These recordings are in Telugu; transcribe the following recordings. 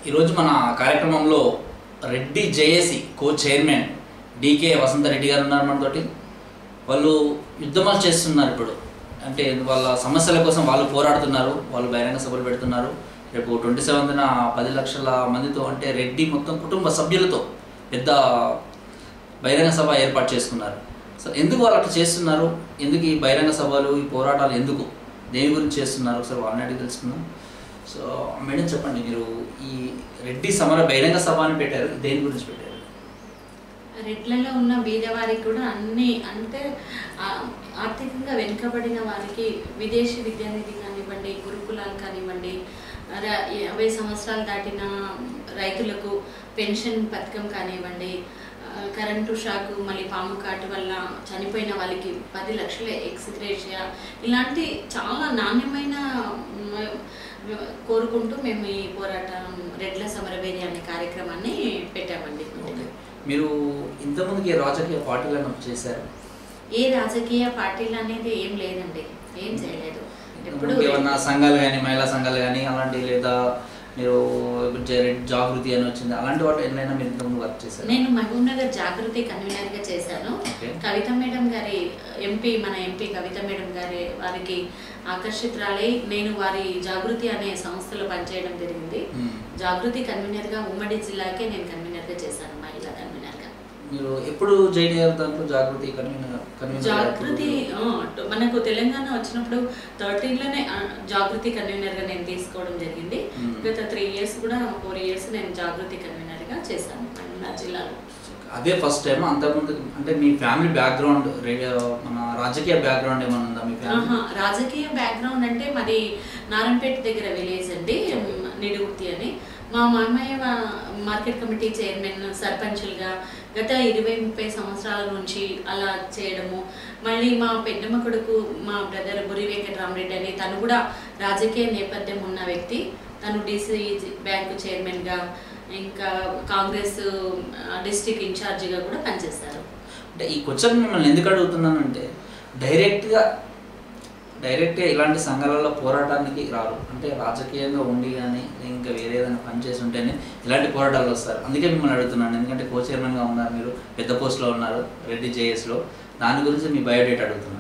ఈరోజు మన కార్యక్రమంలో Reddy JAC co chairman DK Vasanthareddy గారు ఉన్నారు మనతోటి వాళ్ళు యుద్ధమాలు చేస్తున్నారు ఇప్పుడు అంటే వాళ్ళ సమస్యల కోసం వాళ్ళు పోరాడుతున్నారు వాళ్ళు బహిరంగ సభలు పెడుతున్నారు రేపు ట్వంటీ సెవెంత్న పది లక్షల మందితో అంటే రెడ్డి మొత్తం కుటుంబ సభ్యులతో పెద్ద బహిరంగ సభ ఏర్పాటు చేసుకున్నారు సో ఎందుకు వాళ్ళు అట్లా చేస్తున్నారు ఎందుకు ఈ బహిరంగ సభలు ఈ పోరాటాలు ఎందుకు దేని గురించి చేస్తున్నారు ఒకసారి వాళ్ళని అడిగి తెలుసుకుందాం సో మేడం చెప్పండి మీరు ఈ రెడ్డి సమర బహిరంగ సభ అని పెట్టారు దేని గురించి పెట్టారు రెడ్లలో ఉన్న బీదవారికి కూడా అన్ని అంటే ఆ, ఆర్థికంగా వెనుకబడిన వారికి విదేశీ విద్యానిధి కానివ్వండి గురుకులాలు కానివ్వండి ర- యాభై సంవత్సరాలు దాటిన రైతులకు పెన్షన్ పథకం కానివ్వండి ఆ, కరెంటు షాక్ మళ్ళీ పాము కాటు వల్ల చనిపోయిన వాళ్ళకి పది లక్షల ఎక్స్గ్రేషియా ఇలాంటి చాలా నాణ్యమైన మ్, కోరుకుంటూ మేము ఈ పోరాటం రెడ్ల సమరవేది అనే కార్యక్రమాన్ని పెట్టామండి ఓకే మీరు ఇంతకుముందుకి రాజకీయ పార్టీలను చేశారు ఏ రాజకీయ పార్టీలు అనేది ఏం లేదండి ఏం చేయలేదు ఎప్పుడు ఇంతకుముందు ఏమన్నా సంఘాలు కానీ మహిళా సంఘాలు కానీ అలాంటి లేదా మీరు జ- జాగృతి అని వచ్చింది అలాంటి వాటి ఎన్నైనా మీరు ఇంతకుముందు వర్క్ చేశారు నేను మహబూబ్ నగర్ జాగృతి కన్వీనర్ గా చేశాను ఓకే. కవిత మేడం గారి ఎంపీ మన ఎంపీ కవిత మేడం గారి వారికి ఆకర్షితురాలై నేను వారి జాగృతి అనే సంస్థలో పనిచేయడం జరిగింది మ్మ్. జాగృతి కన్వీనర్ గా ఉమ్మడి జిల్లాకే నేను కన్వీనర్ గా చేశాను మహిళా కన్వీనర్ గా మీరు ఎప్పుడు జాయిన్ అయ్యారు దాంట్లో జాగృతి కన్వీనర్ కన్వీనర్ జాగృతి ఆ, ట- మనకు తెలంగాణ వచ్చినప్పుడు థర్టీన్ లోనే ఆ, జాగృతి కన్వీనర్ గా నేను తీసుకోవడం జరిగింది మ్మ్. గత త్రీ ఇయర్స్ కూడా ఫోర్ ఇయర్స్ నేను జాగృతి కన్వీనర్ గా చేశాను నా జిల్లాలో అదే ఫస్ట్ టైం అంతకుముందు అంటే మీ ఫ్యామిలీ బ్యాక్గ్రౌండ్ మన రాజకీయ బ్యాక్గ్రౌండ్ ఏమైనా ఉందా మీ ఫ్యామిలీ ఆహా, రాజకీయ బ్యాక్గ్రౌండ్ అంటే మాది నారాయణపేట దగ్గర విలేజ్ అండి మ్, నిడుగుర్తి అని మా మామయ్య వా- మార్కెట్ కమిటీ చైర్మన్ సర్పంచులుగా గత ఇరవై ముప్పై సంవత్సరాల నుంచి అలా చేయడము మళ్ళీ మా పెద్దమ్మ కొడుకు మా బ్రదర్ బురి వెంకటరామరెడ్డి అని తను కూడా రాజకీయ నేపథ్యం ఉన్న వ్యక్తి తను డీసీ బ్యాంకు చైర్మన్గా ఇంకా కాంగ్రెస్ డిస్టిక్ ఇన్ఛార్జిగా కూడా పనిచేశారు అంటే ఈ క్వశ్చన్ మిమ్మల్ని ఎందుకు అడుగుతున్నానంటే డైరెక్ట్గా డైరెక్ట్గా ఇలాంటి సంఘాలలో పోరాటానికి రారు అంటే రాజకీయంగా ఉండి కానీ ఇంకా వేరే ఏదైనా పని చేసి ఉంటేనే ఇలాంటి పోరాటాలు వస్తారు అందుకే మిమ్మల్ని అడుగుతున్నాను ఎందుకంటే కో చైర్మన్గా ఉన్నారు మీరు పెద్ద పోస్ట్లో ఉన్నారు రెడ్డి జేఎస్లో దాని గురించి మీ బయోడేట్ అడుగుతున్నాను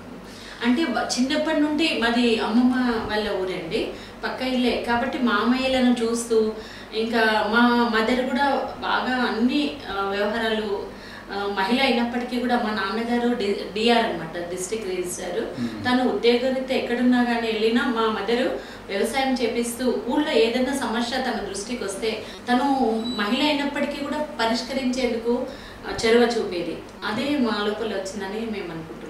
అంటే బ- చిన్నప్పటి నుండి మాది అమ్మమ్మ వాళ్ళ ఊరండి పక్క ఇల్లే కాబట్టి మామయ్యలను చూస్తూ ఇంకా మా మదర్ కూడా బాగా అన్ని ఆ, వ్యవహారాలు ఆ, మహిళ అయినప్పటికీ కూడా మా నాన్నగారు డిఆర్ అనమాట డిస్ట్రిక్ట్ రిజిస్టర్ Hmm. తను ఉద్యోగరీత్యా ఎక్కడున్నా కానీ వెళ్ళినా మా మదరు వ్యవసాయం చేపిస్తూ ఊళ్ళో ఏదైనా సమస్య తన దృష్టికి వస్తే తను మహిళ అయినప్పటికీ కూడా పరిష్కరించేందుకు ఆ, చొరవ చూపేది అదే మా లోపల వచ్చిందని మేము అనుకుంటున్నాం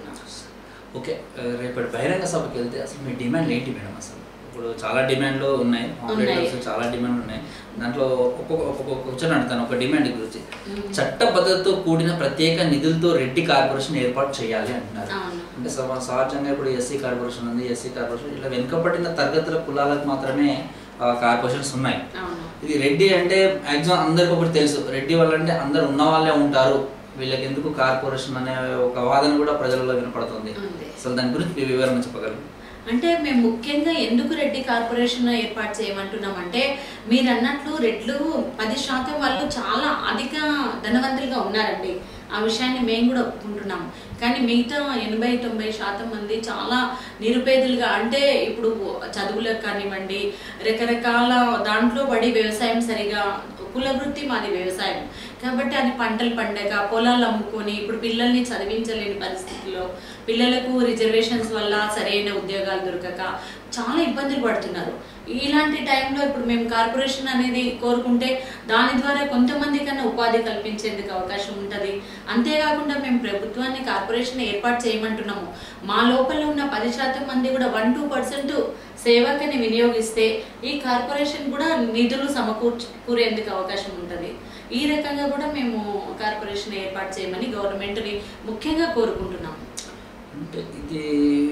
ఓకే ఆ, రేపటి బహిరంగ సభకి వెళ్తే అసలు మీ డిమాండ్ ఏంటి మేడం అసలు ఇప్పుడు చాలా డిమాండ్లు ఉన్నాయి ఆపరేటర్స్ చాలా డిమాండ్లు ఉన్నాయి దాంట్లో ఒక్కొక్క ఒక్కొక్క క్వశ్చన్ అడుగుతాను ఒక డిమాండ్ గురించి మ్మ్. చట్టబద్ధతతో కూడిన ప్రత్యేక నిధులతో రెడ్డి కార్పొరేషన్ ఏర్పాటు చేయాలి అంటున్నారు అవును. అంటే సమ- సహజంగా ఇప్పుడు ఎస్సీ కార్పొరేషన్ ఉంది ఎస్సీ కార్పొరేషన్ ఇట్లా వెనుకబడిన తరగతుల కులాలకు మాత్రమే ఆ, కార్పొరేషన్స్ ఉన్నాయి అవును ఇది రెడ్డి అంటే మ్యాక్సిమం అందరికి ఒకటి తెలుసు రెడ్డి వాళ్ళు అంటే అందరు ఉన్న వాళ్ళే ఉంటారు వీళ్ళకి ఎందుకు కార్పొరేషన్ అనే ఒక వాదన కూడా ప్రజలలో వినపడుతుంది ఉంది. అసలు దాని గురించి మీ వివరణ చెప్పగలరు అంటే మేము ముఖ్యంగా ఎందుకు రెడ్డి కార్పొరేషన్ ఏర్పాటు చేయమంటున్నాం అంటే మీరు అన్నట్లు రెడ్లు పది శాతం వాళ్ళు చాలా అధిక ధనవంతులుగా ఉన్నారండి ఆ విషయాన్ని మేము కూడా ఒప్పుకుంటున్నాం కానీ మిగతా ఎనభై తొంభై శాతం మంది చాలా నిరుపేదలుగా అంటే ఇప్పుడు చదువులకు కానివ్వండి రకరకాల దాంట్లో పడి వ్యవసాయం సరిగా కుల వృత్తి మాది వ్యవసాయం కాబట్టి అది పంటలు పండగ పొలాలు అమ్ముకొని ఇప్పుడు పిల్లల్ని చదివించలేని పరిస్థితుల్లో పిల్లలకు రిజర్వేషన్స్ వల్ల సరైన ఉద్యోగాలు దొరకక చాలా ఇబ్బందులు పడుతున్నారు ఇలాంటి టైంలో ఇప్పుడు మేము కార్పొరేషన్ అనేది కోరుకుంటే దాని ద్వారా కొంతమంది కన్నా ఉపాధి కల్పించేందుకు అవకాశం ఉంటుంది అంతేకాకుండా మేము ప్రభుత్వాన్ని కార్పొరేషన్ ఏర్పాటు చేయమంటున్నాము మా లోపల ఉన్న పది శాతం మంది కూడా వన్ టూ పర్సెంట్ సేవకని వినియోగిస్తే ఈ కార్పొరేషన్ కూడా నిధులు సమకూర్చేందుకు అవకాశం ఉంటుంది ఈ రకంగా కూడా మేము కార్పొరేషన్ ఏర్పాటు చేయమని గవర్నమెంట్ని ముఖ్యంగా కోరుకుంటున్నాము అంటే ఇది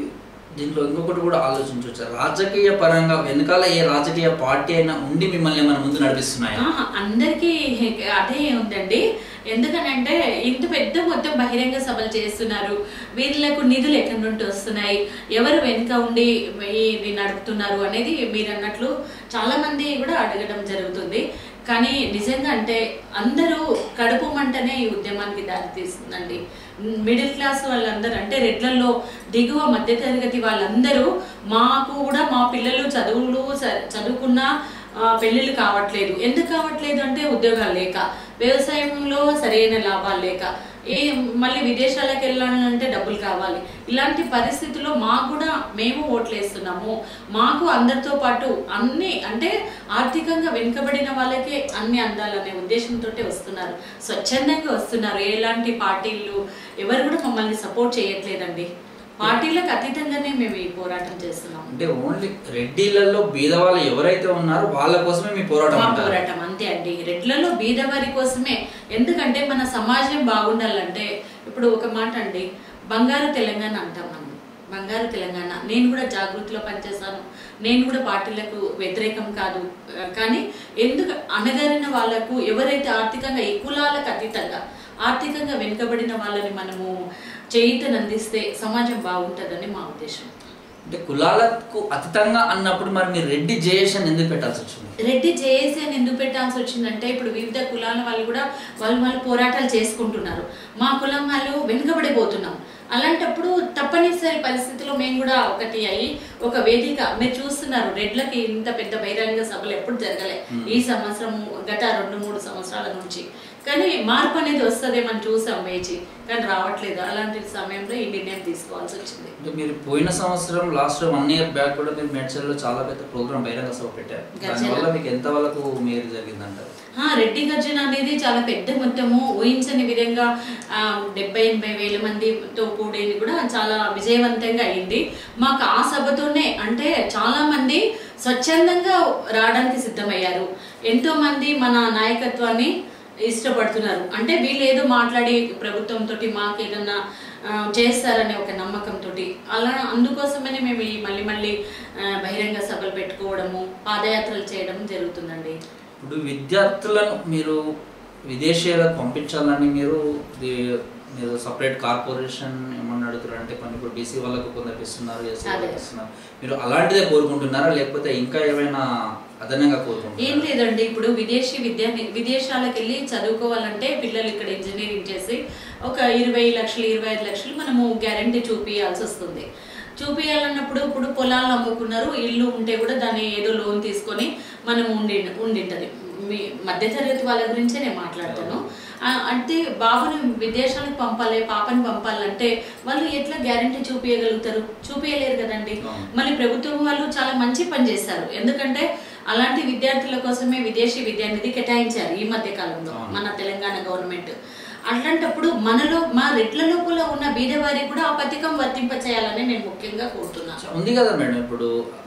దీంట్లో ఇంకొకటి కూడా ఆలోచించవచ్చు రాజకీయ పరంగా వెనకాల ఏ రాజకీయ పార్టీ అయినా ఉండి మిమ్మల్ని మన ముందు నడిపిస్తున్నాయా ఆహా, అందరికీ అదే ఉందండి ఎందుకనంటే ఇంత పెద్ద మొత్తం బహిరంగ సభలు చేస్తున్నారు వీళ్ళకు నిధులు ఎక్కడి నుండి వస్తున్నాయి ఎవరు వెనుక ఉండి ఇది నడుపుతున్నారు అనేది మీరు అన్నట్లు చాలా మంది కూడా అడగడం జరుగుతుంది కానీ నిజంగా అంటే అందరూ కడుపు మంటనే ఈ ఉద్యమానికి దారితీస్తుందండి మిడిల్ క్లాస్ వాళ్ళందరూ అంటే రెడ్లలో దిగువ మధ్యతరగతి వాళ్ళందరూ మాకు కూడా మా పిల్లలు చదువులు చ- చదువుకున్నా ఆ, పెళ్ళిళ్ళు కావట్లేదు ఎందుకు కావట్లేదు అంటే ఉద్యోగాలు లేక వ్యవసాయంలో సరైన లాభాలు లేక ఏ మళ్ళీ విదేశాలకు వెళ్ళాలంటే డబ్బులు కావాలి ఇలాంటి పరిస్థితుల్లో మాకు కూడా మేము ఓట్లు వేస్తున్నాము మాకు అందరితో పాటు అన్ని అంటే ఆర్థికంగా వెనుకబడిన వాళ్ళకే అన్ని అందాలనే ఉద్దేశంతో వస్తున్నారు స్వచ్ఛందంగా వస్తున్నారు ఎలాంటి పార్టీలు ఎవరు కూడా మమ్మల్ని సపోర్ట్ చేయట్లేదండి పార్టీలకు అతీతంగానే మేము ఈ పోరాటం చేస్తున్నాము అంటే ఓన్లీ రెడ్డిలలో బీదవాళ్ళు ఎవరైతే ఉన్నారో వాళ్ళ కోసమే మీ పోరాటం మా అంటారు పోరాటం అంతే అండి రెడ్లలో బీదవారి కోసమే ఎందుకంటే మన సమాజం బాగుండాలంటే ఇప్పుడు ఒక మాట అండి బంగారు తెలంగాణ అంటాం మనం బంగారు తెలంగాణ నేను కూడా జాగృతిలో పనిచేశాను నేను కూడా పార్టీలకు వ్యతిరేకం కాదు ఆ, కానీ ఎందుకు అనగారిన వాళ్ళకు ఎవరైతే ఆర్థికంగా ఈ కులాలకు అతీతంగా ఆర్థికంగా వెనుకబడిన వాళ్ళని మనము చేయితను అందిస్తే సమాజం బాగుంటుందని మా ఉద్దేశం అంటే కులాలకు అతీతంగా అన్నప్పుడు మరి మీరు రెడ్డి జయేషన్ ఎందుకు పెట్టాల్సి వచ్చింది రెడ్డి జేఏసీ అని ఎందుకు పెట్టాల్సి వచ్చిందంటే ఇప్పుడు వివిధ కులాల వాళ్ళు కూడా వాళ్ళు వాళ్ళు పోరాటాలు చేసుకుంటున్నారు మా కులం వాళ్ళు వెనుకబడిపోతున్నాం అలాంటప్పుడు తప్పనిసరి పరిస్థితిలో మేము కూడా ఒకటి అయ్యి ఒక వేదిక మీరు చూస్తున్నారు రెడ్లకి ఇంత పెద్ద బహిరంగ సభలు ఎప్పుడు జరగలే ఈ సంవత్సరం గత రెండు మూడు సంవత్సరాల నుంచి కానీ మార్పు అనేది వస్తుందేమని చూసాం వేచి కానీ రావట్లేదు అలాంటి సమయంలో ఈ నిర్ణయం తీసుకోవాల్సి వచ్చింది అంటే మీరు పోయిన సంవత్సరం లాస్ట్ వన్ ఇయర్ బ్యాక్ కూడా మీరు మేడ్చల్లో చాలా పెద్ద ప్రోగ్రామ్ బహిరంగ సభ పెట్టారు గర్జన. దానివల్ల మీకు ఎంత వరకు మేలు జరిగిందంటారు ఆ, రెడ్డి గర్జన అనేది చాలా పెద్ద మొత్తము ఊహించని విధంగా ఆ, డెబ్బై ఎనభై వేల మందితో కూడేది కూడా చాలా విజయవంతంగా అయింది మాకు ఆ సభతోనే అంటే చాలా మంది స్వచ్ఛందంగా రావడానికి సిద్ధమయ్యారు ఎంతో మంది మన నాయకత్వాన్ని ఇష్టపడుతున్నారు అంటే వీళ్ళు ఏదో మాట్లాడి ప్రభుత్వంతో మాకు ఏదన్నా ఆ, చేస్తారనే ఒక నమ్మకంతో అలా అందుకోసమనే మేము ఈ మళ్ళీ మళ్ళీ ఆ, బహిరంగ సభలు పెట్టుకోవడము పాదయాత్రలు చేయడం జరుగుతుందండి ఇప్పుడు విద్యార్థులను మీరు విదేశీయాలకు పంపించాలని మీరు ది- మీరు సపరేట్ కార్పొరేషన్ ఏమన్నా అడుగుతారు అంటే కొన్ని ఇప్పుడు బీసీ వాళ్ళకు కొందరు ఇస్తున్నారు ఎస్సీ వాళ్ళకి అదే. ఇస్తున్నారు మీరు అలాంటిదే కోరుకుంటున్నారా లేకపోతే ఇంకా ఏమైనా అదనంగా ఏం కోరుకుంటున్నారా లేదండి ఇప్పుడు విదేశీ విద్య విదేశాలకు వెళ్ళి చదువుకోవాలంటే పిల్లలు ఇక్కడ ఇంజనీరింగ్ చేసి ఒక ఇరవై లక్షలు ఇరవై ఐదు లక్షలు మనము గ్యారంటీ చూపియాల్సి వస్తుంది చూపియాలన్నప్పుడు ఇప్పుడు పొలాలు అమ్ముకున్నారు ఇల్లు ఉంటే కూడా దాన్ని ఏదో లోన్ తీసుకొని మనం ఉండి ఉండింటది మీ మధ్యతరగతి వాళ్ళ గురించే నేను మాట్లాడతాను ఆ, అంటే బాబుని విదేశాలకు పంపాలి పాపని పంపాలంటే వాళ్ళు ఎట్లా గ్యారంటీ చూపించగలుగుతారు చూపించలేరు కదండి అవును. మళ్ళీ ప్రభుత్వం వాళ్ళు చాలా మంచి పని చేస్తారు ఎందుకంటే అలాంటి విద్యార్థుల కోసమే విదేశీ విద్యానిధి కేటాయించారు ఈ మధ్య కాలంలో అవును. మన తెలంగాణ గవర్నమెంట్ అట్లాంటప్పుడు మనలో మా రెట్ల లోపల ఉన్న బీదవారికి కూడా ఆ పథకం వర్తింప చేయాలని నేను ముఖ్యంగా కోరుతున్నాను ఉంది కదా మేడం ఇప్పుడు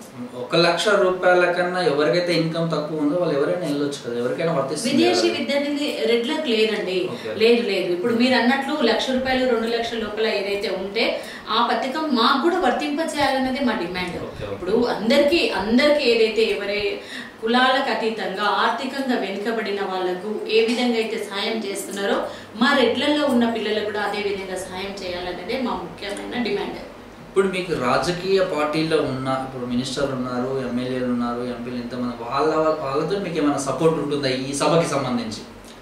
ఒక లక్ష రూపాయల కన్నా ఎవరికైతే ఇన్కమ్ తక్కువ ఉందో వాళ్ళు ఎవరైనా వెళ్ళొచ్చు కదా ఎవరికైనా వర్తిస్తుంది విదేశీ కదా. విద్యానిధి రెడ్లకు లేదండి Okay. లేదు లేదు ఇప్పుడు మీరు అన్నట్లు లక్ష రూపాయలు రెండు లక్షల లోపల ఏదైతే ఉంటే ఆ పథకం మాకు కూడా వర్తింప చేయాలన్నది మా డిమాండ్ Okay, okay. ఇప్పుడు అందరికీ అందరికీ ఏదైతే ఎవరై కులాలకు అతీతంగా ఆర్థికంగా వెనుకబడిన వాళ్ళకు ఏ విధంగా అయితే సాయం చేస్తున్నారో మా రెడ్లలో ఉన్న పిల్లలకు కూడా అదే విధంగా సాయం చేయాలన్నదే మా ముఖ్యమైన డిమాండ్ ఇప్పుడు మీకు రాజకీయ పార్టీలో ఉన్న ఇప్పుడు మినిస్టర్లు ఉన్నారు ఎమ్మెల్యేలు ఉన్నారు ఎంపీలు ఇంతమంది వాళ్ళ వాళ్ళతో మీకు ఏమైనా సపోర్ట్ ఉంటుందా ఈ సభకి సంబంధించి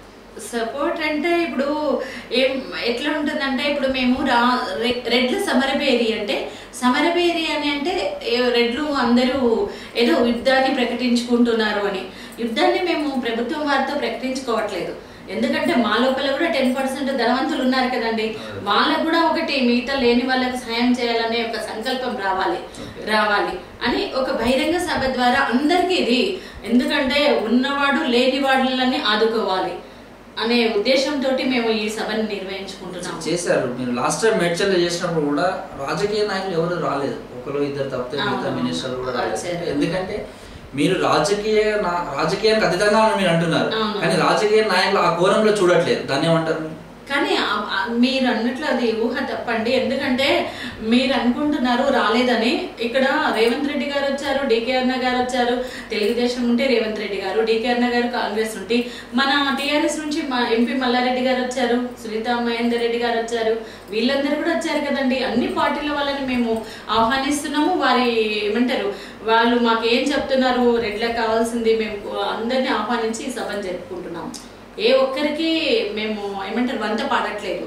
సపోర్ట్ అంటే ఇప్పుడు ఏం ఎట్లా ఉంటుందంటే ఇప్పుడు మేము రా రె- రెడ్ల సమరబేరి అంటే సమరబేరి అని అంటే ఏ- రెడ్లు అందరూ ఏదో యుద్ధాన్ని ప్రకటించుకుంటున్నారు అని యుద్ధాన్ని మేము ప్రభుత్వం వారితో ప్రకటించుకోవట్లేదు ఎందుకంటే మా లోపల కూడా టెన్ పర్సెంట్ ధనవంతులు ఉన్నారు కదండి వాళ్ళకు కూడా ఒకటి మిగతా లేని వాళ్ళకి సాయం చేయాలనే ఒక సంకల్పం రావాలి Okay. రావాలి అని ఒక బహిరంగ సభ ద్వారా అందరికీ ఇది ఎందుకంటే ఉన్నవాడు లేని వాళ్ళని ఆదుకోవాలి అనే ఉద్దేశంతో మేము ఈ సభను నిర్వహించుకుంటున్నాము చేశారు మీరు లాస్ట్ టైం మేడ్చల్లో చేసినప్పుడు కూడా రాజకీయ నాయకులు ఎవరు రాలేదు ఒకరు ఇద్దరు తప్పితే మిగతా అవును. మినిస్టర్లు కూడా రాలేదు వచ్చారు. ఎందుకంటే మీరు రాజకీయ నా- రాజకీయానికి అతీతంగా అని మీరు అంటున్నారు అవును. కానీ రాజకీయ నాయకులు ఆ కోణంలో చూడట్లేదు దాన్ని ఏమంటారు మీరు? కానీ ఆ- ఆ మీరు అన్నట్లు అది ఊహ తప్పండి ఎందుకంటే మీరు అనుకుంటున్నారు రాలేదని ఇక్కడ రేవంత్ రెడ్డి గారు వచ్చారు డికే అన్న గారు వచ్చారు తెలుగుదేశం ఉంటే రేవంత్ రెడ్డి గారు డికే అన్న గారు కాంగ్రెస్ ఉంటే మన టీఆర్ఎస్ నుంచి మా ఎంపీ మల్లారెడ్డి గారు వచ్చారు సునీత మహేందర్ రెడ్డి గారు వచ్చారు వీళ్ళందరూ కూడా వచ్చారు కదండి అన్ని పార్టీల వాళ్ళని మేము ఆహ్వానిస్తున్నాము వారి ఏమంటారు వాళ్ళు మాకు ఏం చెప్తున్నారు రెడ్లకు కావాల్సింది మేము అందరినీ ఆహ్వానించి ఈ సభను జరుపుకుంటున్నాం ఏ ఒక్కరికి మేము ఏమంటారు వంత పాడట్లేదు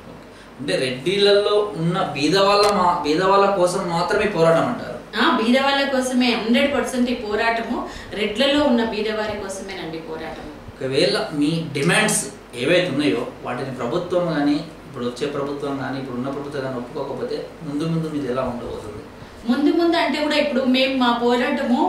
అంటే రెడ్డిలలో ఉన్న బీద వాళ్ళ మా బీద వాళ్ళ కోసం మాత్రమే పోరాటం అంటారు ఆ బీద వాళ్ళ కోసమే హండ్రెడ్ పర్సెంట్ ఈ పోరాటము రెడ్లలో ఉన్న బీదవారి కోసమేనండి పోరాటము ఒకవేళ మీ డిమాండ్స్ ఏవైతే ఉన్నాయో వాటిని ప్రభుత్వం కానీ ఇప్పుడు వచ్చే ప్రభుత్వం కానీ ఇప్పుడు ఉన్న ప్రభుత్వం కానీ ఒప్పుకోకపోతే ముందు ముందు మీది ఎలా ఉండబోతుంది ముందు ముందు అంటే కూడా ఇప్పుడు మేము మా పోరాటము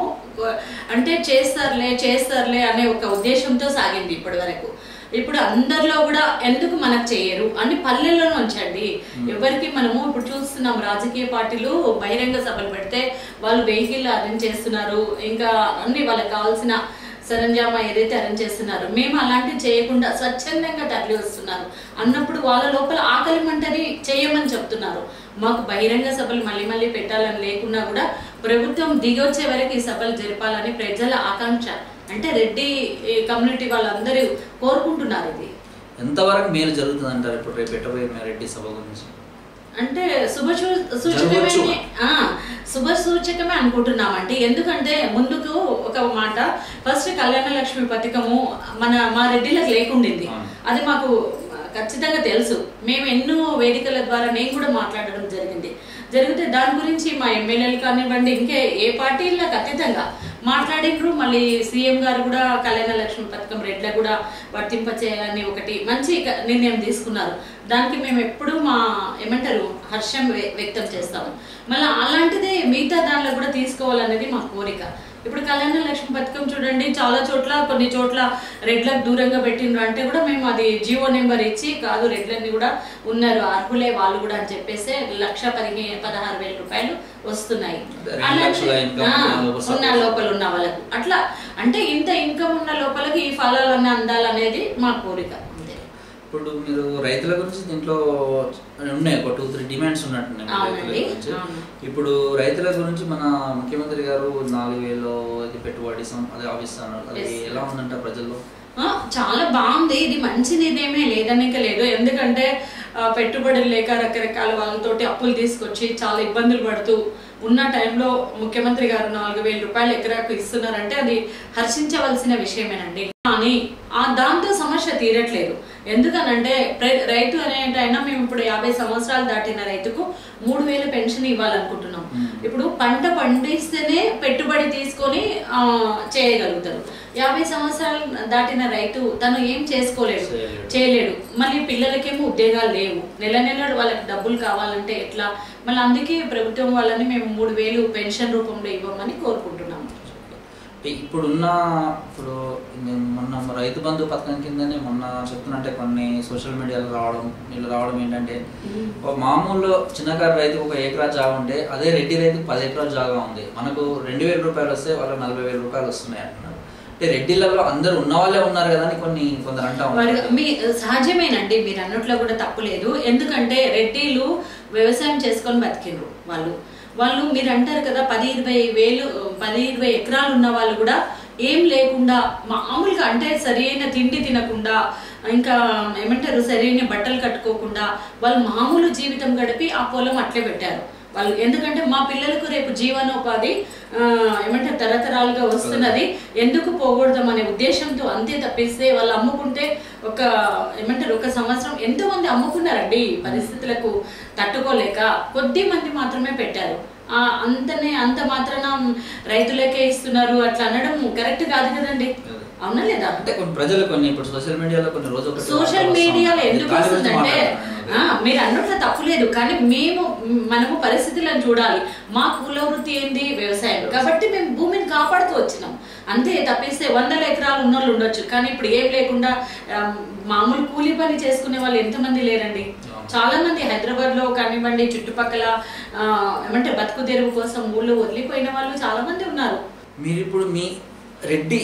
అంటే చేస్తారులే చేస్తారులే అనే ఒక ఉద్దేశంతో సాగింది ఇప్పటి వరకు ఇప్పుడు అందరిలో కూడా ఎందుకు మనకు చేయరు అని పల్లెల్లో ఉంచండి ఎవరికి మనము ఇప్పుడు చూస్తున్నాం రాజకీయ పార్టీలు బహిరంగ సభలు పెడితే వాళ్ళు వెహికల్ అరేంజ్ చేస్తున్నారు ఇంకా అన్ని వాళ్ళకి కావాల్సిన సరంజామా ఏదైతే అరేంజ్ చేస్తున్నారు మేము అలాంటివి చేయకుండా స్వచ్ఛందంగా తరలి వస్తున్నారు అన్నప్పుడు వాళ్ళ లోపల ఆకలి మంటని చేయమని చెప్తున్నారు మాకు బహిరంగ సభలు మళ్ళీ మళ్ళీ పెట్టాలని లేకున్నా కూడా ప్రభుత్వం దిగొచ్చే వరకు ఈ సభలు జరపాలని ప్రజల ఆకాంక్ష అంటే రెడ్డి ఈ కమ్యూనిటీ వాళ్ళందరూ కోరుకుంటున్నారు ఇది ఎంతవరకు మేలు జరుగుతుంది అంటారు ఇప్పుడు రేపు పెట్టబోయే మీ రెడ్డి సభ గురించి అంటే శుభ సూ- సూచకమే జరగవచ్చు. ఆ, శుభ సూచకమే అనుకుంటున్నామండి ఎందుకంటే ముందుకు ఒక మాట ఫస్ట్ కళ్యాణ లక్ష్మి పథకము మన మా రెడ్డిలకు లేకుండింది ఆ. అది మాకు ఖచ్చితంగా తెలుసు మేము ఎన్నో వేదికల ద్వారా నేను కూడా మాట్లాడడం జరిగింది జరిగితే దాని గురించి మా ఎమ్మెల్యేలు కానివ్వండి ఇంకే ఏ పార్టీలకు అతీతంగా మాట్లాడిండ్రు మళ్ళీ సీఎం గారు కూడా కళ్యాణ లక్ష్మి పథకం రెడ్ల కూడా వర్తింప చేయాలని ఒకటి మంచి క- నిర్ణయం తీసుకున్నారు దానికి మేము ఎప్పుడూ మా ఏమంటారు హర్షం వ్య- వ్యక్తం చేస్తాము మళ్ళీ అలాంటిదే మిగతా దానిలో కూడా తీసుకోవాలనేది మా కోరిక ఇప్పుడు కళ్యాణ లక్ష్మి పథకం చూడండి చాలా చోట్ల కొన్ని చోట్ల రెడ్లకు దూరంగా పెట్టిండ్రు అంటే కూడా మేము అది జియో నెంబర్ ఇచ్చి కాదు రెడ్లన్నీ కూడా ఉన్నారు అర్హులే వాళ్ళు కూడా అని చెప్పేసి లక్ష పదిహేను పదహారు వేల రూపాయలు వస్తున్నాయి అంటే రెండు అలాంటి- లక్షల income ఆ, ఉన్న లోపల ఉన్న లోపల ఉన్న వాళ్ళకు అట్లా అంటే ఇంత ఇన్కమ్ ఉన్న లోపలికి ఈ ఫలాలన్నీ అందాలనేది మా కోరిక అంతే ఇప్పుడు మీరు రైతుల గురించి దీంట్లో ఉన్నాయి ఒక టూ త్రీ డిమాండ్స్ ఉన్నట్టున్నాయి మీ రైతుల అవునండి, గురించి అవును. ఇప్పుడు రైతుల గురించి మన ముఖ్యమంత్రి గారు నాలుగు వేలు ఇది పెట్టుబడి సం- అది ఆపిస్తున్నారు అది Yes. ఎలా ఉందంట ప్రజల్లో ఆ, చాలా బాగుంది ఇది మంచి నిర్ణయమే లేదనిక లేదు ఎందుకంటే ఆ, పెట్టుబడులు లేక రకరకాల వాళ్ళతోటి అప్పులు తీసుకొచ్చి చాలా ఇబ్బందులు పడుతూ ఉన్న టైంలో ముఖ్యమంత్రి గారు నాలుగు వేల రూపాయలు ఎకరాకు ఇస్తున్నారంటే అది హర్షించవలసిన విషయమేనండి కానీ ఆ దాంతో సమస్య తీరట్లేదు ఎందుకనంటే ప్ర- రైతు అనేటైనా మేము ఇప్పుడు యాభై సంవత్సరాలు దాటిన రైతుకు మూడు వేల పెన్షన్ ఇవ్వాలనుకుంటున్నాం మ్మ్. ఇప్పుడు పంట పండిస్తేనే పెట్టుబడి తీసుకొని ఆ, చేయగలుగుతారు యాభై సంవత్సరాలు దాటిన రైతు తను ఏం చేసుకోలేడు చేయలేడు. చేయలేడు మళ్ళీ పిల్లలకేమో ఉద్యోగాలు లేవు నెల నెల వాళ్ళకి డబ్బులు కావాలంటే ఎట్లా మళ్ళీ అందుకే ప్రభుత్వం వాళ్ళని మేము మూడు వేలు పెన్షన్ రూపంలో ఇవ్వమని కోరుకుంటున్నాము అంటే ఇప్పుడున్న ఇప్పుడు నేను మొన్న రైతు బంధు పథకం కిందనే మొన్న చెప్తున్నట్టే కొన్ని సోషల్ మీడియాలో రావడం వీళ్ళు రావడం ఏంటంటే ఒక మామూలు చిన్నకారు రైతుకు ఒక ఎకరా జాగా ఉంటే అదే రెడ్డి రైతుకు పది ఎకరాల జాగా ఉంది మనకు రెండు వేల రూపాయలు వస్తే వాళ్ళకి నలభై వేల రూపాయలు వస్తున్నాయి అంటున్నారు అంటే రెడ్డిలలో అందరూ ఉన్న వాళ్ళే ఉన్నారు కదా అని కొన్ని కొందరు అంటా వారి ఉన్నారు మీ సహజమేనండి మీరు అన్నట్లో కూడా తప్పు లేదు ఎందుకంటే రెడ్డిలు వ్యవసాయం చేసుకొని బతికిండ్రు వాళ్ళు వాళ్ళు మీరు అంటారు కదా పది ఇరవై వేలు పది ఇరవై ఎకరాలు ఉన్న వాళ్ళు కూడా ఏం లేకుండా మామూలుగా అంటే సరైన తిండి తినకుండా ఇంకా ఏమంటారు సరైన బట్టలు కట్టుకోకుండా వాళ్ళు మామూలు జీవితం గడిపి ఆ పొలం అట్లే పెట్టారు వాళ్ళు ఎందుకంటే మా పిల్లలకు రేపు జీవనోపాధి ఆ, ఏమంటారు తరతరాలుగా వస్తున్నది ఎందుకు పోకూడదాం అనే ఉద్దేశంతో అంతే తప్పిస్తే వాళ్ళు అమ్ముకుంటే ఒక ఏమంటారు ఒక సంవత్సరం ఎంతో మంది అమ్ముకున్నారండి ఈ పరిస్థితులకు తట్టుకోలేక కొద్ది మంది మాత్రమే పెట్టారు ఆ, అంతనే అంత మాత్రాన రైతులకే ఇస్తున్నారు అట్లా అనడం కరెక్ట్ కాదు కదండి అవునా లేదా అంటే కొన్ని ప్రజలు కొన్ని ఇప్పుడు సోషల్ మీడియాలో కొన్ని రోజు ఒకటి సోషల్ వార్తలు మీడియాలో వస్తా ఎందుకు ఉంటాయి. దాని గురించి వస్తుందంటే మాట్లాడుతున్నాను. ఆ, మీరు అన్నట్లు తప్పులేదు కానీ మేము మనము పరిస్థితులను చూడాలి మా కుల వృత్తి ఏంది వ్యవసాయం కాబట్టి మేము భూమిని కాపాడుతూ వచ్చినాం అంతే తప్పిస్తే వందల ఎకరాలు ఉన్న వాళ్ళు ఉండొచ్చు కానీ ఇప్పుడు ఏం లేకుండా ఆ, మామూలు కూలీ పని చేసుకునే వాళ్ళు ఎంతమంది లేరండి చాలా మంది హైదరాబాద్ లో కానివ్వండి చుట్టుపక్కల ఆ, ఏమంటే బతుకు తెరువు కోసం ఊళ్ళో వదిలిపోయిన వాళ్ళు చాలా మంది ఉన్నారు మీరు ఇప్పుడు మీ రెడ్డి ఆ,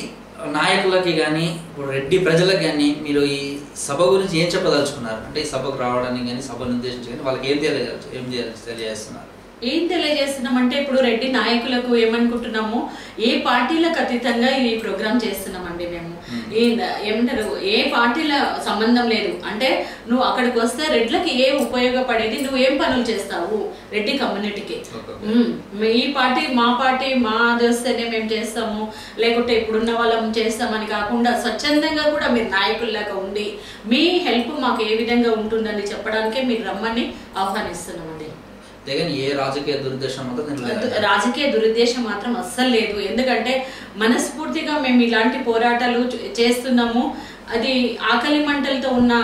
నాయకులకి కానీ ఇప్పుడు రెడ్డి ప్రజలకు కానీ మీరు ఈ సభ గురించి ఏం చెప్పదలుచుకున్నారు అంటే ఈ సభకు రావడానికి కానీ సభను ఉద్దేశించి కానీ వాళ్ళకి ఏం తెలియజేయాలి ఏం చేయాలి తెలియజేస్తున్నారు ఏం తెలియజేస్తున్నామంటే ఇప్పుడు రెడ్డి నాయకులకు ఏమనుకుంటున్నాము ఏ పార్టీలకు అతీతంగా ఈ ప్రోగ్రామ్ చేస్తున్నామండి మేము ఏ ఏమంటారు ఏ పార్టీల సంబంధం లేదు అంటే నువ్వు అక్కడికి వస్తే రెడ్లకి ఏ ఉపయోగపడేది నువ్వు ఏం పనులు చేస్తావు రెడ్డి కమ్యూనిటీకి Okay. ఉమ్, ఈ పార్టీ మా పార్టీ మా వస్తేనే మేము చేస్తాము లేకుంటే ఇప్పుడున్న వాళ్ళం చేస్తామని కాకుండా స్వచ్ఛందంగా కూడా మీరు నాయకుల్లాగా ఉండి మీ హెల్ప్ మాకు ఏ విధంగా ఉంటుందని చెప్పడానికే మీరు రమ్మని ఆహ్వానిస్తున్నామండి లేదని ఏ రాజకీయ దురుద్దేశం మాత్రం దీంట్లో లేదు. రాజకీయ దురుద్దేశం మాత్రం అస్సలు లేదు ఎందుకంటే మనస్ఫూర్తిగా మేము ఇలాంటి పోరాటాలు చే- చేస్తున్నాము అది ఆకలి మంటలతో ఉన్న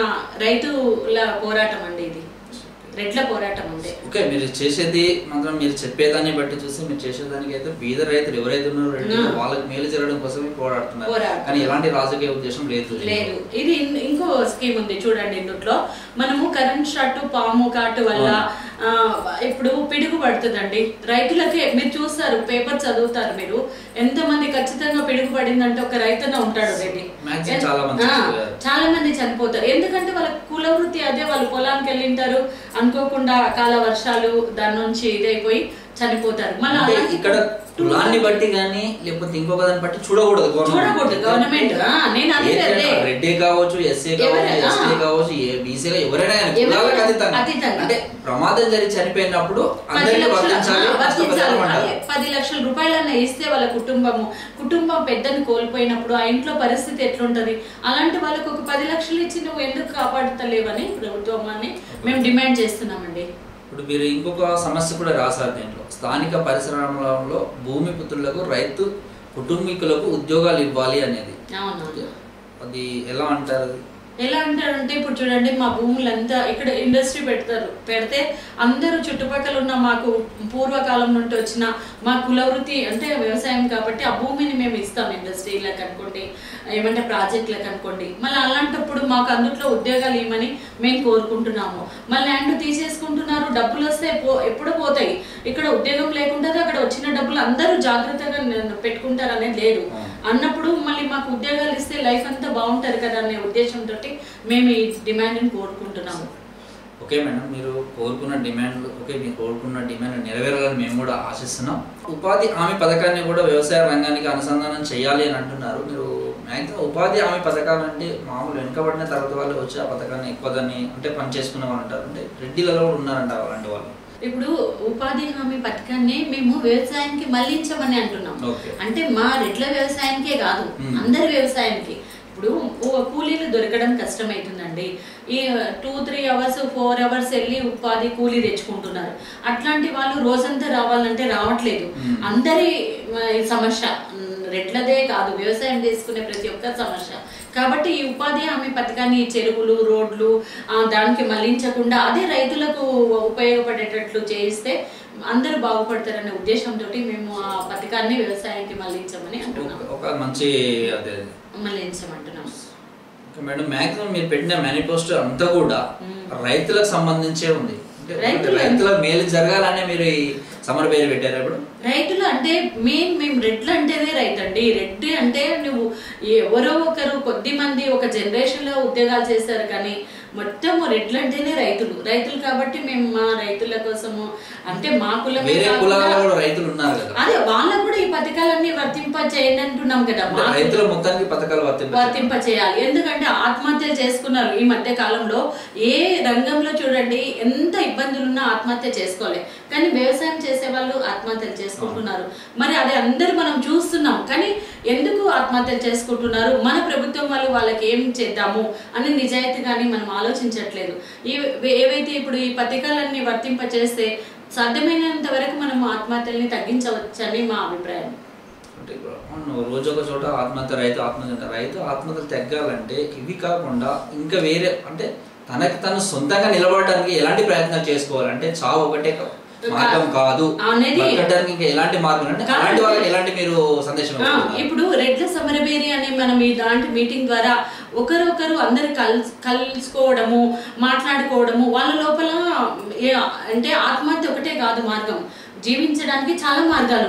రైతుల పోరాటం అండి ఇది రెడ్ల పోరాటం అండి ఓకే మీరు చేసేది మాత్రం మీరు చెప్పేదాన్ని బట్టి చూసి మీరు చేసేదానికి అయితే బీద రైతులు ఎవరైతే ఉన్నారో రెడ్డి ఆ. వాళ్ళకి మేలు జరగడం కోసమే పోరాడుతున్నారు పోరాడుతున్నారు. కానీ ఎలాంటి రాజకీయ ఉద్దేశం లేదు లేదు ఇది ఇన్- ఇంకో స్కీమ్ ఉంది చూడండి ఇందులో మనము కరెంట్ షాట్ పాము కాటు వల్ల ఆ, ఇప్పుడు పిడుగు పడుతుందండి రైతులకే మీరు చూస్తారు పేపర్ చదువుతారు మీరు ఎంత మంది ఖచ్చితంగా పిడుగు పడిందంటే ఒక రైతన్న ఉంటాడు రెడ్డి Maximum చాలా మంది ఆ, చనిపోయారు. చాలా మంది చనిపోతారు ఎందుకంటే వాళ్ళ కుల వృత్తి అదే వాళ్ళు పొలానికి వెళ్ళింటారు అనుకోకుండా అకాల వర్షాలు దాని నుంచి ఇదైపోయి చనిపోతారు మళ్ళీ అంటే అలాంటి ఇక్కడ కులాన్ని బట్టి కానీ లేకపోతే ఇంకొక దాన్ని బట్టి చూడకూడదు చూడకూడదు గవర్నమెంట్ ఆ, నేను అదే ఏదైనా అదే రెడ్డి కావచ్చు ఎస్సీ కావచ్చు ఎవరైనా, ఎస్టీ ఆ. కావచ్చు బీసీ ఎవరైనా కానీ ఎవరైనా కులాలకు అతీతంగా. అతీతంగా. అంటే ప్రమాదం జరిగి చనిపోయినప్పుడు పది అందరికీ లక్షల- వర్తించాలి ఆ, వర్తించాలి. నష్టపరిహారం అంటారు. అదే పది లక్షల రూపాయలన్నా ఇస్తే వాళ్ళ కుటుంబము కుటుంబం పెద్దని కోల్పోయినప్పుడు ఆ ఇంట్లో పరిస్థితి ఎట్లుంటది అలాంటి వాళ్ళకు ఒక పది లక్షలు ఇచ్చి నువ్వు ఎందుకు కాపాడుతలేవని ప్రభుత్వాన్ని మేము డిమాండ్ చేస్తున్నామండి ఇప్పుడు మీరు ఇంకొక సమస్య కూడా రాశారు దీంట్లో స్థానిక పరిశ్రమలలో భూమి పుత్రులకు రైతు కుటుంబీకులకు ఉద్యోగాలు ఇవ్వాలి అనేది అవునవును అది ఎలా అంటారు అది? ఎలా అంటారంటే ఇప్పుడు చూడండి మా భూములంతా ఇక్కడ ఇండస్ట్రీ పెడతారు పెడితే అందరూ చుట్టుపక్కల ఉన్న మాకు పూర్వకాలం నుండి వచ్చిన మా కుల వృత్తి అంటే వ్యవసాయం కాబట్టి ఆ భూమిని మేము ఇస్తాం ఇండస్ట్రీలకు అనుకోండి ఏమంటే ప్రాజెక్టులకు అనుకోండి మళ్ళీ అలాంటప్పుడు మాకు అందుట్లో ఉద్యోగాలు ఇవ్వమని మేము కోరుకుంటున్నాము మళ్ళీ ల్యాండ్ తీసేసుకుంటున్నారు డబ్బులు వస్తే పో ఎప్పుడు పోతాయి ఇక్కడ ఉద్యోగం లేకుండా అక్కడ వచ్చిన డబ్బులు అందరూ జాగ్రత్తగా న- పెట్టుకుంటారు అనేది లేదు అన్నప్పుడు మళ్ళీ మాకు ఉద్యోగాలు ఇస్తే లైఫ్ అంతా బాగుంటది కదా అనే ఉద్దేశంతో మేము ఈ డిమాండ్ని కోరుకుంటున్నాము ఓకే మేడం మీరు కోరుకున్న డిమాండ్లు ఓకే మీరు కోరుకున్న డిమాండ్ నెరవేరాలని మేము కూడా ఆశిస్తున్నాం ఉపాధి హామీ పథకాన్ని కూడా వ్యవసాయ రంగానికి అనుసంధానం చేయాలి అని అంటున్నారు మీరు మ్యాక్సిమం ఉపాధి హామీ పథకాలు అంటే మామూలు వెనుకబడిన తరగతి వాళ్ళు వచ్చి ఆ పథకాన్ని ఎక్కువ దాన్ని అంటే పని చేసుకునే వాళ్ళు అంటారు అంటే రెడ్డిలలో కూడా ఉన్నారంట అలాంటి వాళ్ళు ఇప్పుడు ఉపాధి హామీ పథకాన్ని మేము వ్యవసాయానికి మళ్లించమని అంటున్నాం ఓకే అంటే మా రెడ్ల వ్యవసాయానికే కాదు మ్మ్. అందరి వ్యవసాయానికి ఇప్పుడు ఓ- కూలీలు దొరకడం కష్టమవుతుందండి ఈ two three hours four hours వెళ్ళి ఉపాధి కూలీ తెచ్చుకుంటున్నారు అట్లాంటి వాళ్ళు రోజంతా రావాలంటే రావట్లేదు మ్మ్. అందరి మ, ఈ సమస్య మ్, రెడ్లదే కాదు వ్యవసాయం చేసుకునే ప్రతి ఒక్క సమస్య కాబట్టి ఈ ఉపాధి హామీ పథకాన్ని ఈ చెరువులు రోడ్లు ఆ, దానికి మళ్లించకుండా అదే రైతులకు ఉపయోగపడేటట్లు చేయిస్తే అందరూ బాగుపడతారనే ఉద్దేశంతో మేము ఆ పథకాన్ని వ్యవసాయానికి మళ్లించమని అంటున్నాం ఒక- ఒక మంచి అదే మళ్లించమంటున్నాం ఓకే మేడం మ్యాక్సిమం మీరు పెట్టిన మేనిఫెస్టో అంతా కూడా మ్మ్. రైతులకు సంబంధించే ఉంది అంటే రైతులు- రైతులకు మేలు జరగాలనే మీరు ఈ సమర పేరు పెట్టారు ఇప్పుడు రైతులు అంటే మెయిన్ మేము రెడ్లు అంటేనే రైతు అండి రెడ్డి అంటే నువ్వు ఎవరో ఒకరు కొద్ది మంది ఒక జనరేషన్ లో ఉద్యోగాలు చేశారు కానీ మొత్తం రెడ్లు అంటేనే రైతులు రైతులు కాబట్టి మేము మా రైతుల కోసము అంటే మా కులమే వేరే కాకుండా- కులాలలో కూడా రైతులు ఉన్నారు కదా అదే వాళ్ళకు కూడా ఈ పథకాలన్నీ వర్తింప చేయండి అంటున్నాం కదా అంటే మా రైతుల మొత్తానికి పథకాలు వర్తింప వర్తింప చేయాలి ఎందుకంటే ఆత్మహత్యలు చేసుకున్నారు ఈ మధ్య కాలంలో ఏ రంగంలో చూడండి ఎంత ఇబ్బందులున్నా ఆత్మహత్య చేసుకోలే కానీ వ్యవసాయం చేసే వాళ్ళు ఆత్మహత్యలు చేసుకుంటున్నారు మరి అది అందరూ మనం చూస్తున్నాం కానీ ఎందుకు ఆత్మహత్యలు చేసుకుంటున్నారు మన ప్రభుత్వం వాళ్ళు వాళ్ళకి ఏం చేద్దాము అని నిజాయితీ కానీ మనం ఆలోచించట్లేదు ఈ ఏవైతే ఇప్పుడు ఈ పథకాలన్నీ వర్తింప చేస్తే సాధ్యమైనంత వరకు మనం ఆత్మహత్యల్ని తగ్గించవచ్చని మా అభిప్రాయం అంటే ఇప్పుడు అవును, రోజు ఒక చోట ఆత్మహత్య రైతు ఆత్మహత్య అంటారు. రైతు ఆత్మహత్యలు తగ్గాలంటే ఇవి కాకుండా ఇంకా వేరే అంటే తనకి తను సొంతంగా నిలబడడానికి ఎలాంటి ప్రయత్నాలు చేసుకోవాలంటే చావు ఒకటే కా- మార్గం కాదు అనేది- బతకడానికి ఇంకా ఎలాంటి మార్గం అంటే కాదు. అలాంటి వాళ్ళకి ఎలాంటి మీరు సందేశం ఆ, ఇవ్వగలుగుతారు? ఇప్పుడు రెడ్ల సమరబేరి అనే మనం ఇలాంటి మీటింగ్ ద్వారా ఒకరొకరు అందరు కలుసు కలుసుకోవడము మాట్లాడుకోవడము వాళ్ళ లోపల ఏ- అంటే ఆత్మహత్య ఒకటే కాదు మార్గం జీవించడానికి చాలా మార్గాలు ఉన్నాయి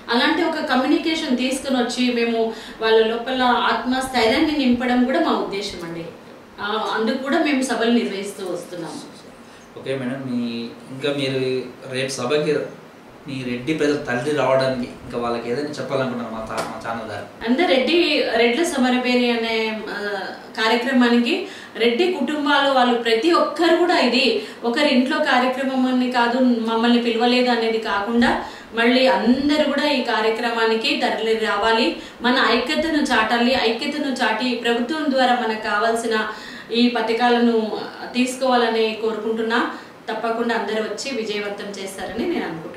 అలాంటి ఒక కమ్యూనికేషన్ తీసుకుని వచ్చి మేము వాళ్ళ లోపల ఆత్మస్థైర్యాన్ని నింపడం కూడా మా ఉద్దేశం అండి ఆ, అందుకు కూడా మేము సభలు నిర్వహిస్తూ వస్తున్నాము ఓకే మేడం మీ ఇంకా మీరు రేపు సభకి మీ రెడ్డి ప్రజల తల్లి రావడానికి ఇంకా వాళ్ళకి ఏదైనా చెప్పాలనుకున్నారు మా తా- మా ఛానల్ ద్వారా అందరు రెడ్డి రెడ్ల సమరపేరి అనే ఆ, కార్యక్రమానికి రెడ్డి కుటుంబాలు వాళ్ళు ప్రతి ఒక్కరు కూడా ఇది ఒకరి ఇంట్లో కార్యక్రమం అని కాదు మమ్మల్ని పిలవలేదు అనేది కాకుండా మళ్ళీ అందరూ కూడా ఈ కార్యక్రమానికి తరలి రావాలి మన ఐక్యతను చాటాలి ఐక్యతను చాటి ప్రభుత్వం ద్వారా మనకు కావాల్సిన ఈ పథకాలను తీసుకోవాలని కోరుకుంటున్నా తప్పకుండా అందరూ వచ్చి విజయవంతం చేస్తారని నేను అనుకుంటున్నాను